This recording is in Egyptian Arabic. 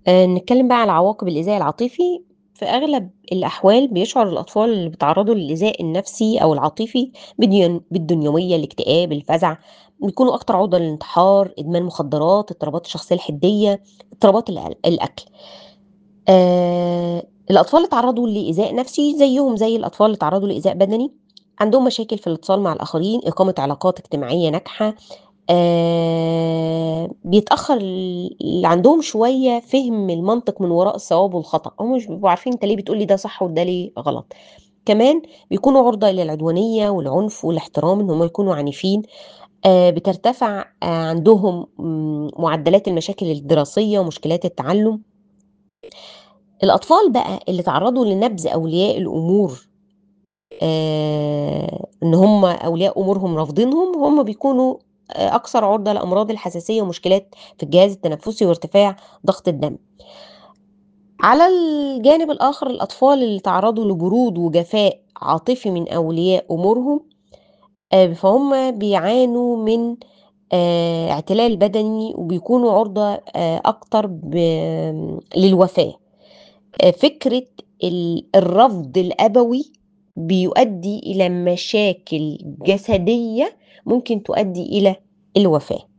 آآ نتكلم بقى على عواقب الإيذاء العاطفي، في أغلب الأحوال بيشعر الأطفال اللي بيتعرضوا للإيذاء النفسي أو العاطفي بالديون بالدونيوية، الاكتئاب، الفزع، بيكونوا أكتر عرضة للانتحار، إدمان مخدرات، اضطرابات الشخصية الحدية، اضطرابات الأل الأكل. آآ الأطفال اللي اتعرضوا لإيذاء نفسي زيهم زي الأطفال اللي اتعرضوا لإيذاء بدني، عندهم مشاكل في الاتصال مع الآخرين، إقامة علاقات اجتماعية ناجحة، آآ بيتأخر ال اللي عندهم شوية فهم المنطق من وراء الصواب والخطأ، هم مش بيبقوا عارفين أنت ليه بتقول لي ده صح وده ليه غلط. كمان بيكونوا عُرضة للعدوانية والعنف والاحترام، إن هم يكونوا عنيفين، آآ بترتفع آآ عندهم امم معدلات المشاكل الدراسية ومشكلات التعلم. الأطفال بقى اللي اتعرضوا لنبذ أولياء الأمور آآ إن هم أولياء أمورهم رافضينهم، هم بيكونوا أ أكثر عُرضة لأمراض الحساسية ومشكلات في الجهاز التنفسي وارتفاع ضغط الدم. على الجانب الآخر الأطفال اللي اتعرضوا لبرود وجفاء عاطفي من أولياء أمورهم، آآ فهُم بيعانوا من آآ اعتلال بدني وبيكونوا عُرضة آآ أكتر ب للوفاة. آآ فكرة ال الرفض الأبوي بيؤدي إلى مشاكل جسدية ممكن تؤدي إلى الوفاة.